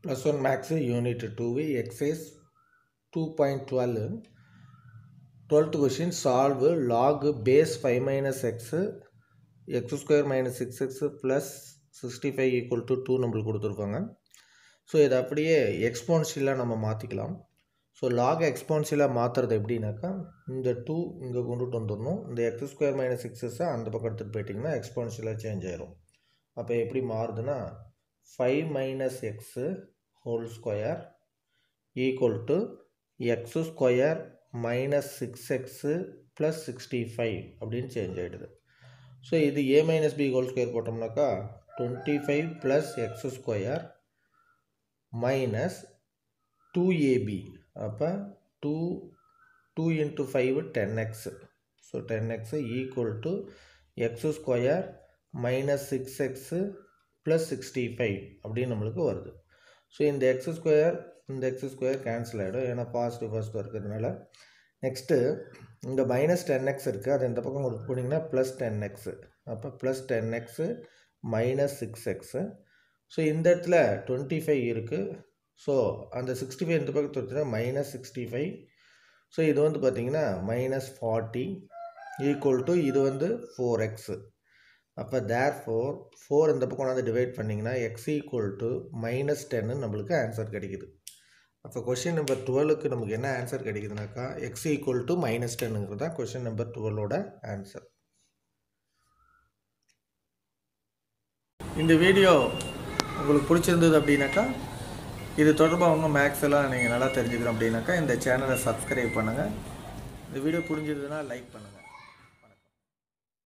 plus one maths unit two exercise two point twelve twelfth question solve log base five minus x x square minus six x plus sixty five equal to two நம்மளுக்கு கொடுத்துருப்பாங்க so இதை அப்படியே எக்ஸ்போன்ஷியலாக நம்ம மாற்றிக்கலாம் so lock எக்ஸ்போன்ஷியலாக மாற்றுறது எப்படின்னாக்கா இந்த two இங்கே கொண்டுட்டு வந்துடணும் இந்த எக்ஸ் ஸ்கொயர் மைனஸ் சிக்ஸஸை அந்த பக்கம் எடுத்துகிட்டு போயிட்டிங்கன்னா எக்ஸ்போன்ஷியலாக சேஞ்ச் ஆயிரும் அப்போ எப்படி மாறுதுன்னா five minus x whole square equal to x square minus six x plus sixty five அப்படின்னு சேஞ்ச் ஆகிடுது ஸோ இது a minus b whole square போட்டோம்னாக்கா twenty five plus x square minus two a b அப்போ two two into five ten x so ten x equal to x square minus six x plus sixty five அப்படின்னு நம்மளுக்கு வருது so இந்த x square இந்த x square cancel ஆகிடும் ஏன்னா positive first இருக்கிறதுனால next இங்கே மைனஸ் டென் எக்ஸ் இருக்குது அது இந்த பக்கம் கொடுத்து போனீங்கன்னா ப்ளஸ் டென் எக்ஸு அப்போ plus ten x minus six x so இந்த இடத்துல டுவெண்ட்டி ஃபைவ் இருக்குது ஸோ அந்த சிக்ஸ்டி ஃபைவ் இந்த பக்கத்து வச்சுன்னா மைனஸ் சிக்ஸ்டி ஃபைவ் ஸோ இது வந்து பார்த்திங்கன்னா மைனஸ் ஃபார்ட்டி ஈக்குவல் டு இது வந்து ஃபோர் எக்ஸு அப்போ தேர் ஃபோர் ஃபோர் இந்த பக்கம் வந்து டிவைட் பண்ணிங்கன்னா எக்ஸ் ஈக்குவல் டு மைனஸ் டென்னு நம்மளுக்கு ஆன்சர் கிடைக்குது அப்போ கொஷின் நம்பர் டுவெலுக்கு நமக்கு என்ன ஆன்சர் கிடைக்குதுனாக்கா எக்ஸ் ஈக்குவல் டு மைனஸ் டென்னுங்கிறது தான் கொஷின் நம்பர் டுவெலோட ஆன்சர் இந்த வீடியோ உங்களுக்கு பிடிச்சிருந்தது அப்படின்னாக்கா இது தொடர்பாக உங்கள் மேக்ஸ் எல்லாம் நீங்கள் நல்லா தெரிஞ்சுக்கணும் அப்படின்னாக்கா இந்த சேனலை சப்ஸ்கிரைப் பண்ணுங்கள் இந்த வீடியோ புரிஞ்சதுன்னா லைக் பண்ணுங்கள்